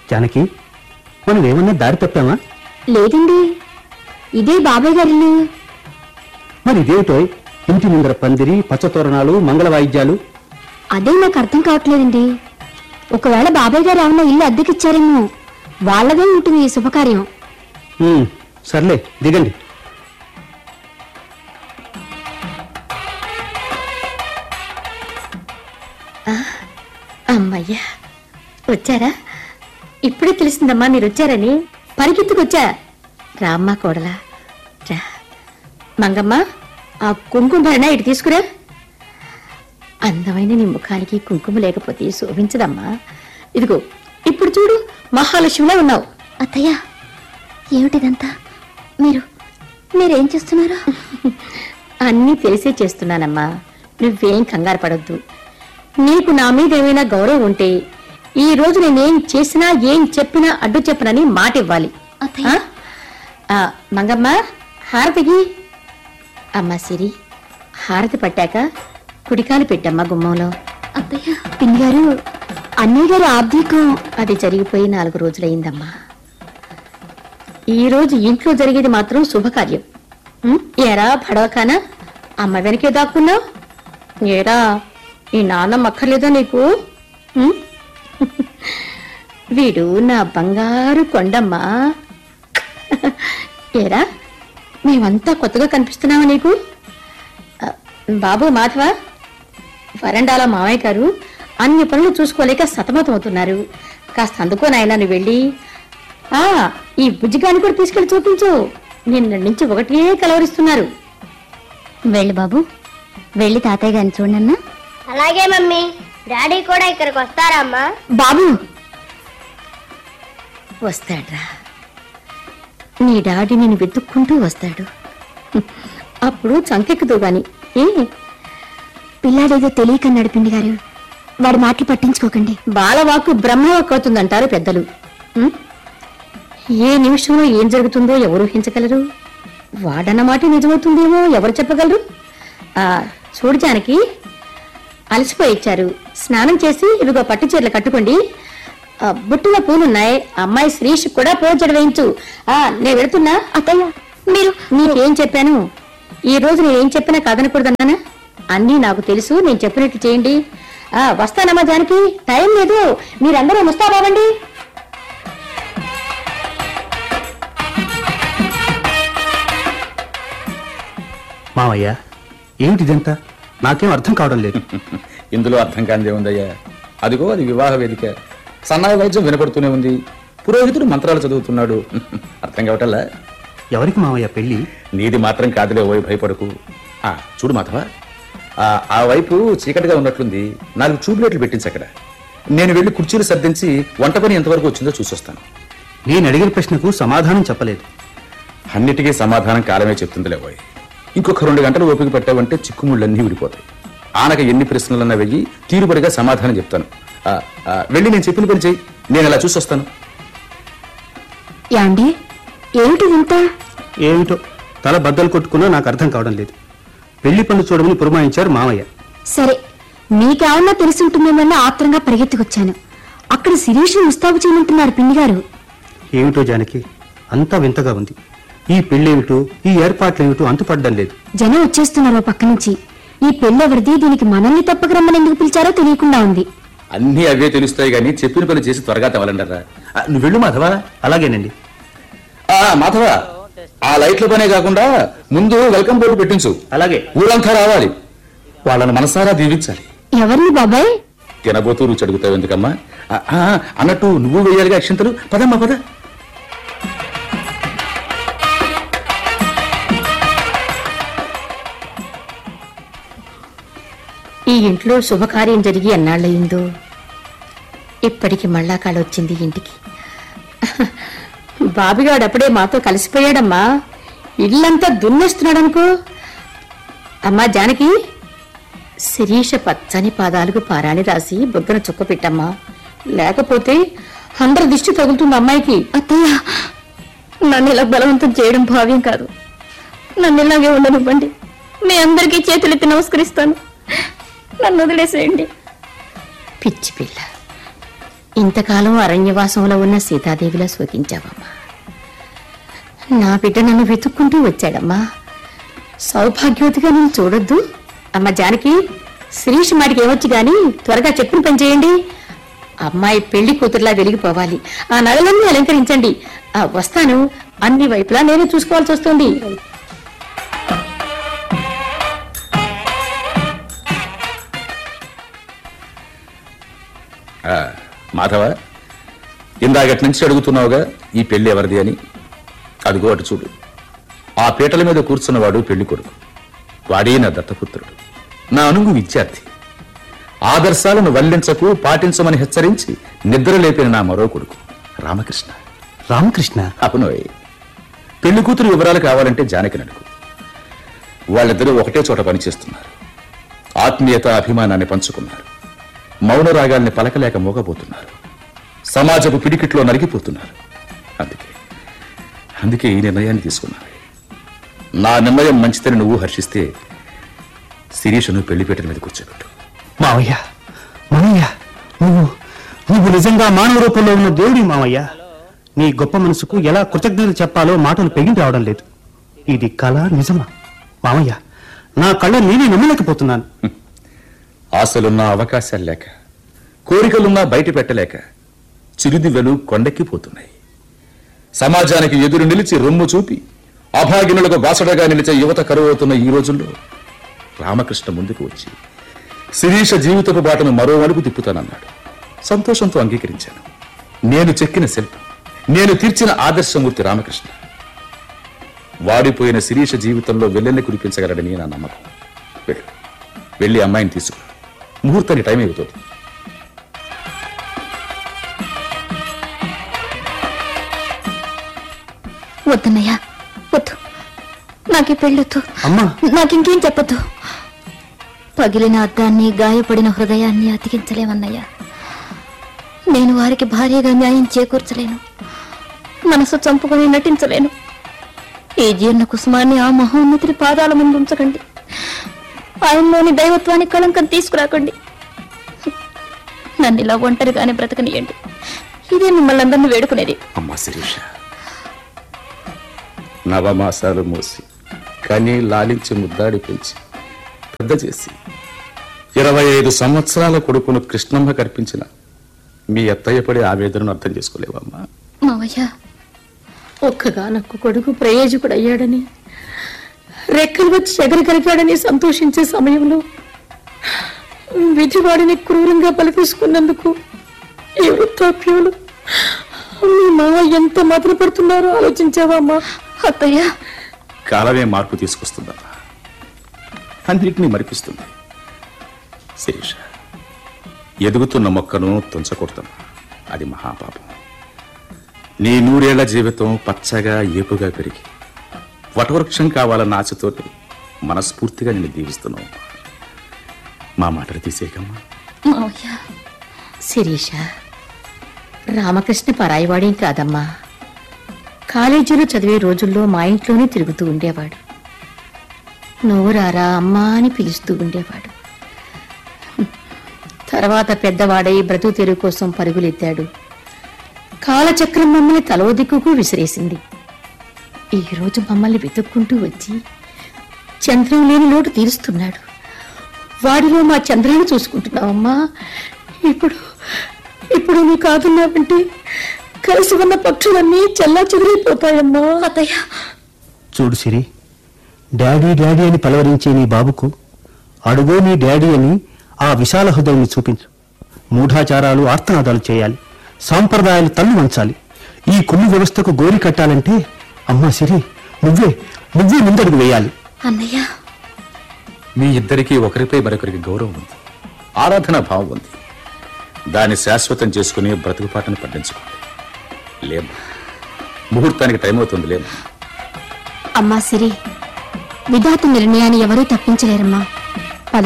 జానకి మనం ఏమన్నా దారి తప్పామా లేదండి ఇదే బాబాయ్ గారి ఇల్లు మరి ఇదేమిటో ఇంటి ముందర పందిరి పచ్చతోరణాలు మంగళ వాయిద్యాలు అదే నాకు అర్థం కావట్లేదండి ఒకవేళ బాబాయ్ గారు ఏమన్నా ఇల్లు అద్దెకిచ్చారేమో వాళ్ళదే ఉంటుంది ఈ శుభకార్యం ఉమ్, సర్లే దిగండి అమ్మయ్యా వచ్చారా ఇప్పుడే తెలిసిందమ్మా మీరు వచ్చారని పరిగెత్తుకొచ్చా రామ్మా కోడలా రా మంగమ్మ ఆ కుంకుమ భరణ ఇటు తీసుకురా అందమైన నీ ముఖానికి కుంకుమ లేకపోతే శోభించదమ్మా ఇదిగో ఇప్పుడు చూడు మహాలక్ష్మిలా ఉన్నావు అత్తయ్య ఏమిటిదంతా మీరు మీరేం చేస్తున్నారు అన్నీ తెలిసే చేస్తున్నానమ్మా నువ్వేం కంగారు పడొద్దు నీకు నా మీద ఏమైనా గౌరవం ఉంటే ఈ రోజు నేనేం చేసినా ఏం చెప్పినా అడ్డు చెప్పనని మాట ఇవ్వాలి అత్తయ్య. ఆ? ఆ, మంగమ్మ హారతికి అమ్మా సిరి హారతి పట్టాక కుడికాలు పెట్టమ్మా గుమ్మంలో అత్తయ్య పిన్ని గారు అన్నయ్య గారి ఆబ్దీకం అది జరిగిపోయి నాలుగు రోజులైందమ్మా ఈ రోజు ఇంట్లో జరిగేది మాత్రం శుభకార్యం ఉం? ఏరా పడవకానా అమ్మ వెనకే దాక్కున్నావు ఏరా ఈ నాన్నమ్మ అక్కర్లేదా నీకు ఉం? వీడు నా బంగారు కొండమ్మా ఏరా మేమంతా కొత్తగా కనిపిస్తున్నావా నీకు ఆ, బాబు మాధవ వరండాల మామయ్య గారు అన్ని పనులు చూసుకోలేక సతమతం అవుతున్నారు కాస్త అందుకో నాయనా నువ్వు వెళ్ళి ఆ ఈ బుజ్జిగాని కూడా తీసుకెళ్లి చూపించు నిన్న నుంచి ఒకటే కలవరిస్తున్నారు వెళ్ళి బాబు వెళ్ళి తాతయ్య గారిని చూడన్నా అలాగే మమ్మీ డాడీ కూడా ఇక్కడికి వస్తారమ్మా బాబు వస్తాడ్రా నీ డాడీ నేను వెతుక్కుంటూ వస్తాడు అప్పుడు చంకెక్కుదు గాని ఏ పిల్లాడేదో తెలియక నడిపిండి గారు వాడి మాటలు పట్టించుకోకండి బాలవాకు బ్రహ్మవాక్ అవుతుందంటారు పెద్దలు ఉం? ఏ నిమిషంలో ఏం జరుగుతుందో ఎవరు ఊహించగలరు వాడన్న మాట నిజమవుతుందేమో ఎవరు చెప్పగలరు ఆ చూడు జానకి అలసిపోయి ఇచ్చారు స్నానం చేసి ఇవిగో పట్టు చీరలు కట్టుకోండి ఆ, బుట్టలో పూలున్నాయి అమ్మాయి శ్రీష్ కూడా పూజడు వేయించు ఆ నేను వెళుతున్నా అత్తయ్య మీరు నీకేం చెప్పాను ఈ రోజు నేనేం చెప్పినా కాదనకూడదన్నానా అన్నీ నాకు తెలుసు నేను చెప్పినట్టు చేయండి ఆ వస్తానమ్మా జానకి టైం లేదు మీరందరూ ముస్తాబావండి మావయ్య ఏమిటిదంతా నాకేం అర్థం కావడం లేదు ఇందులో అర్థం కానిదే ఉందయ్యా అదిగో అది వివాహ వేదిక సన్నాయి వైద్యం వినపడుతూనే ఉంది పురోహితుడు మంత్రాలు చదువుతున్నాడు అర్థం కావటల్లా ఎవరికి మావయ్య పెళ్లి నీది మాత్రం కాదులే ఓయ్ భయపడకు ఆ చూడు మాధవ ఆ, ఆ వైపు చీకటిగా ఉన్నట్లుంది నాలుగు ట్యూబ్లైట్లు పెట్టించి అక్కడ నేను వెళ్ళి కుర్చీలు సర్దించి వంట పని ఎంతవరకు వచ్చిందో చూసొస్తాను నేను అడిగిన ప్రశ్నకు సమాధానం చెప్పలేదు అన్నిటికీ సమాధానం కాలమే చెప్తుందిలే పోయి ఇంకొక రెండు గంటలు ఓపిక పెట్టావంటే చిక్కుముళ్ళన్నీ విడిపోతాయి ఆనక ఎన్ని ప్రశ్నలన్నా వెయ్యి తీరుబడిగా సమాధానం చెప్తాను ఆ, ఆ, వెళ్ళి నేను చెప్పిన పని చెయ్యి నేను అలా చూసొస్తాను యాండి ఏమిటిదంతా ఏమిటో తల బద్దలు కొట్టుకున్నా నాకు అర్థం కావడం లేదు పెళ్లి పనులు చూడమని పురమాయించారు మామయ్య సరే మీకేమన్నా తెలిసి ఉంటుందేమన్నా ఆత్రంగా పరిగెత్తుకొచ్చాను అక్కడ శిరీష్ ముస్తాబు చేయమంటున్నారు పిన్ని గారు ఏమిటో జానకి అంతా వింతగా ఉంది ఈ పెళ్ళేమిటో ఈ ఏర్పాట్లేమిటో అంతుపడ్డం లేదు జనం వచ్చేస్తున్నారు ఓ పక్క నుంచి ఈ పెళ్ళెవరిది దీనికి మనల్ని తప్పక రమ్మని ఎందుకు పిలిచారో తెలియకుండా ఉంది అన్నీ అవే తెలుస్తాయి కానీ చెప్పిన పని చేసి త్వరగా తవ్వాలంటారా నువ్వు వెళ్ళు మాధవ అలాగేనండి ఆ, మాధవ ఆ లైట్ల పనే కాకుండా ముందు వెల్కమ్ బోర్డు పెట్టించు అలాగే ఊరంతా రావాలి వాళ్ళని మనసారా దీవించాలి ఎవరిని బాబాయ్ తినబోతూ రుచి అడుగుతావు ఎందుకమ్మా ఆ, ఆ, అన్నట్టు నువ్వు వేయాలిగా అక్షంతలు పదమ్మా పద ఈ ఇంట్లో శుభకార్యం జరిగి ఎన్నాళ్ళయిందో ఇప్పటికి మళ్ళా కాడ వచ్చింది ఇంటికి బాబిగాడు అప్పుడే మాతో కలిసిపోయాడమ్మా ఇల్లంతా దున్నేస్తున్నాడనుకో అమ్మా జానకి శిరీష పచ్చని పాదాలకు పారాణి రాసి బుగ్గన చుక్క పెట్టమ్మా లేకపోతే అందరి దిష్టి తగులుతుంది అమ్మాయికి అత్తయ్య నన్ను ఇలా బలవంతం చేయడం భావ్యం కాదు నన్ను ఇలాగే ఉండనివ్వండి మీ అందరికీ చేతులెత్తి నమస్కరిస్తాను నన్ను వదిలేసేయండి పిచ్చి పిల్ల ఇంతకాలం అరణ్యవాసంలో ఉన్న సీతాదేవిలా శోకించావమ్మా నా బిడ్డ నన్ను వెతుక్కుంటూ వచ్చాడమ్మా సౌభాగ్యవతిగా నేను చూడొద్దు అమ్మ జానకి శిరీష్ మాటికి ఏమొచ్చి గాని త్వరగా చెప్పిన పని చేయండి అమ్మాయి పెళ్లి కూతురులా వెలిగిపోవాలి ఆ నగలన్నీ అలంకరించండి ఆ వస్తాను అన్ని వైపులా నేనే చూసుకోవాల్సి వస్తుంది ఆ, మాధవ ఇందాకటి నుంచి అడుగుతున్నావుగా ఈ పెళ్లి ఎవరిది అని అదిగో అటు చూడు ఆ పీటల మీద కూర్చున్నవాడు పెళ్లి కొడుకు వాడే నా దత్తపుత్రుడు నా అనుగు విద్యార్థి ఆదర్శాలను వల్లించకు పాటించమని హెచ్చరించి నిద్ర లేపిన నా మరో కొడుకు రామకృష్ణ రామకృష్ణ అవునోయ్ పెళ్లి కూతురు వివరాలు కావాలంటే జానకిని అడుగు వాళ్ళిద్దరూ ఒకటే చోట పనిచేస్తున్నారు ఆత్మీయత అభిమానాన్ని పంచుకున్నారు మౌన రాగాల్ని పలకలేక మోగబోతున్నారు సమాజపు పిడికిట్లో నలిగిపోతున్నారు అందుకే అందుకే ఈ నిర్ణయాన్ని తీసుకున్నాను నా నిర్ణయం మంచిదని నువ్వు హర్షిస్తే శిరీషను పెళ్లిపేటల మీద కూర్చోబెట్టు మావయ్య మావయ్య నువ్వు నువ్వు నిజంగా మానవ రూపంలో ఉన్న దేవుడి మావయ్య నీ గొప్ప మనసుకు ఎలా కృతజ్ఞతలు చెప్పాలో మాటలు పెగిలి రావడం లేదు ఇది కళ నిజమా మావయ్య నా కళ్ళ నేనే నమ్మలేకపోతున్నాను ఆశలున్నా అవకాశాలు లేక కోరికలున్నా బయట పెట్టలేక చిరుదివ్వెలు కొండెక్కిపోతున్నాయి సమాజానికి ఎదురు నిలిచి రొమ్ము చూపి అభాగినులకు బాసడగా నిలిచే యువత కరువవుతున్న ఈ రోజుల్లో రామకృష్ణ ముందుకు వచ్చి శిరీష జీవితపు బాటను మరో మలుపు తిప్పుతానన్నాడు సంతోషంతో అంగీకరించాను నేను చెక్కిన శిల్పం నేను తీర్చిన ఆదర్శమూర్తి రామకృష్ణ వాడిపోయిన శిరీష జీవితంలో వెల్లెల్ని కురిపించగలడని నా నమ్మకం వెళ్ళు వెళ్ళి అమ్మాయిని తీసుకు ముహూర్తానికి టైం అవుతుంది వద్దన్నయ్యా వద్దు నాకు ఈ పెళ్ళొద్దు అమ్మా నాకింకేం చెప్పొద్దు పగిలిన అద్దాన్ని గాయపడిన హృదయాన్ని అతికించలేమన్నయ్యా నేను వారికి భార్యగా న్యాయం చేకూర్చలేను మనసు చంపుకొని నటించలేను ఈ జీర్ణ కుసుమాన్ని ఆ మహోన్నతిని పాదాల ముందు ఉంచకండి ఆయనలోని దైవత్వానికి కళంకం తీసుకురాకండి నన్ను ఇలా ఒంటరిగానే బ్రతకనియండి ఇదే మిమ్మల్ని అందరినీ వేడుకునేది అమ్మా శిరీష నవమాసాలు మోసి కని లాలించి ముద్దాడి పెంచి పెద్ద చేసి ఇరవై ఐదు సంవత్సరాల కొడుకును కృష్ణమ్మ కర్పించిన మీ అత్తయ్య పడే ఆవేదనను అర్థం చేసుకోలేవమ్మా మావయ్య ఒక్కగానొక్క కొడుకు ప్రయోజకుడు అయ్యాడని రెక్కలు వచ్చి ఎగరగలిగాడని సంతోషించే సమయంలో విధివాడిని క్రూరంగా బలితీసుకున్నందుకు ఈ వృత్తాప్యంలో మీ మావ ఎంత మదన పడుతున్నారో ఆలోచించావా అమ్మా అత్తయ్య కాలమే మార్పు తీసుకొస్తుందమ్మా అన్నిటినీ మరిపిస్తుంది శిరీష ఎదుగుతున్న మొక్కను తుంచకూడదమ్మా అది మహాపాపం నీ నూరేళ్ల జీవితం పచ్చగా ఏపుగా పెరిగి వటవృక్షం కావాలన్న ఆశతో మనస్ఫూర్తిగా నేను దీవిస్తున్నావు మా మాటలు తీసేయకమ్మా మావయ్య శిరీష రామకృష్ణ పరాయివాడేం కాదమ్మా కాలేజీలో చదివే రోజుల్లో మా ఇంట్లోనే తిరుగుతూ ఉండేవాడు నువ్వు రారా అమ్మా అని పిలుస్తూ ఉండేవాడు తర్వాత పెద్దవాడై బ్రతుకు తెరువు కోసం పరుగులెత్తాడు కాలచక్రం మమ్మల్ని తలో దిక్కుకు విసిరేసింది ఈ రోజు మమ్మల్ని వెతుక్కుంటూ వచ్చి చంద్రం లేని లోటు తీరుస్తున్నాడు వాడిలో మా చంద్రాన్ని చూసుకుంటున్నావమ్మా ఇప్పుడు ఇప్పుడు నువ్వు కాదున్నావంటే కలిసి ఉన్న పక్షులన్నీ చల్లా చెదిరైపోతాయమ్మా అత్తయ్య చూడు సిరి డాడీ డాడీ అని పలవరించే నీ బాబుకు అడుగో నీ డాడీ అని ఆ విశాల హృదయాన్ని చూపించు మూఢాచారాలు ఆర్తనాదాలు చేయాలి సాంప్రదాయాలు తల్లు వంచాలి ఈ కుళ్ళు వ్యవస్థకు గోరి కట్టాలంటే అమ్మా సిరి నువ్వే నువ్వే ముందడుగు వేయాలి అన్నయ్య మీ ఇద్దరికీ ఒకరిపై మరొకరికి గౌరవం ఉంది ఆరాధన భావం ఉంది దాన్ని శాశ్వతం చేసుకుని బ్రతుకుపాటను పండించుకోండి లేము ముహూర్తానికి టైం అవుతుంది లేము అమ్మా సిరి విధాత నిర్ణయాన్ని ఎవరూ తప్పించలేరమ్మా